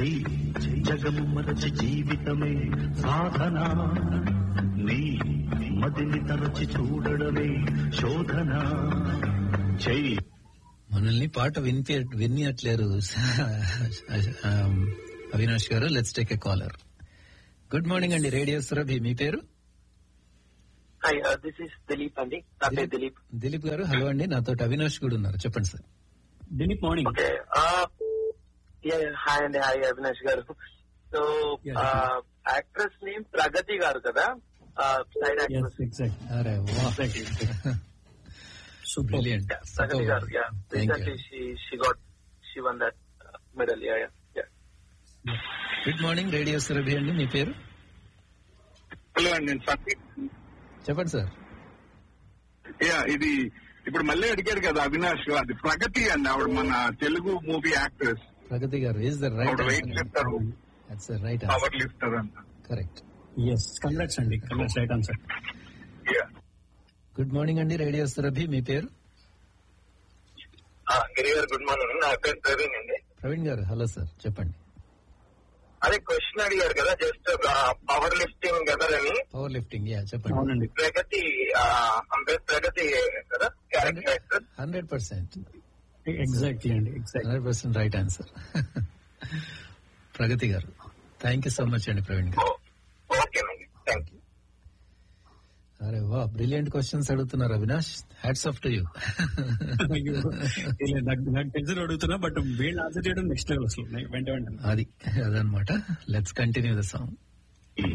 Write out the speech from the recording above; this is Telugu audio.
చెయ్యి జగము మరచి జీవితమే సాధన నీ మదిని తరచి చూడడమే శోధన చెయ్యి మనల్ని పాట వినిపి వినియట్లేరు అవినాష్ గారు let's take a caller good morning అండి రేడియో సురభి మీ పేరు హాయ్ దిస్ ఇస్ దిలీప్ అండి నా పేరు దిలీప్ దిలీప్ గారు హలో అండి నాతో అవినాష్ కూడా ఉన్నారు చెప్పండి sir Dilip morning okay hi అండి హాయ్ అవినాష్ గారు so Yeah. Actress name Pragathi గారు కదా సైడ్ యాక్ట్రెస్ ఎగ్జాక్ట్ అరే వా సూపర్ బ్రిలియంట్ ప్రగతి గారు yeah thank recently she she got she won that medal yeah yeah good morning radio Surabhi అండి మీ పేరు హలో అండి నేను సతీ చెప్పండి సార్ యా ఇది ఇప్పుడు మళ్ళీ అడిగారు కదా అవినాష్ గారు అది ప్రగతి అండి ఆవిడ మన తెలుగు మూవీ యాక్ట్రెస్ ప్రగతి గారు ఈజ్ ద రైట్ ఆవిడ weight lifter right power lifter అంట కరెక్ట్ ఎస్ కంగ్రాట్స్ అండి congrats right answer yeah good morning అండి రేడియో సురభి మీ పేరు గిరి గారు గుడ్ మార్నింగ్ నా పేరు ప్రవీణ్ అండి ప్రవీణ్ గారు హలో సార్ చెప్పండి అదే క్వశ్చన్ అడిగారు కదా జస్ట్ పవర్ లిఫ్టింగ్ కదా అని పవర్ లిఫ్టింగ్ యా చెప్పండి అవునండి ప్రగతి అంటే ప్రగతి కదా character actor hundred percent exactly అండి exact hundred percent right answer Pragathi గారు థ్యాంక్ యూ సో మచ్ అండి ప్రవీణ్ గారు ఓకేనండి థ్యాంక్ యూ అరే వా బ్రిలియంట్ క్వశ్చన్స్ అడుగుతున్నారు Avinash hats off to you అయ్యో, ఇలా నాకు నాకు తెలిసి అడుగుతున్నా బట్ వీళ్ళు ఆన్సర్ చేయడం నెక్స్ట్ లెవెల్ అసలు వెంట వెంటనే అది అదనమాట లెట్స్ కంటిన్యూ ద సాంగ్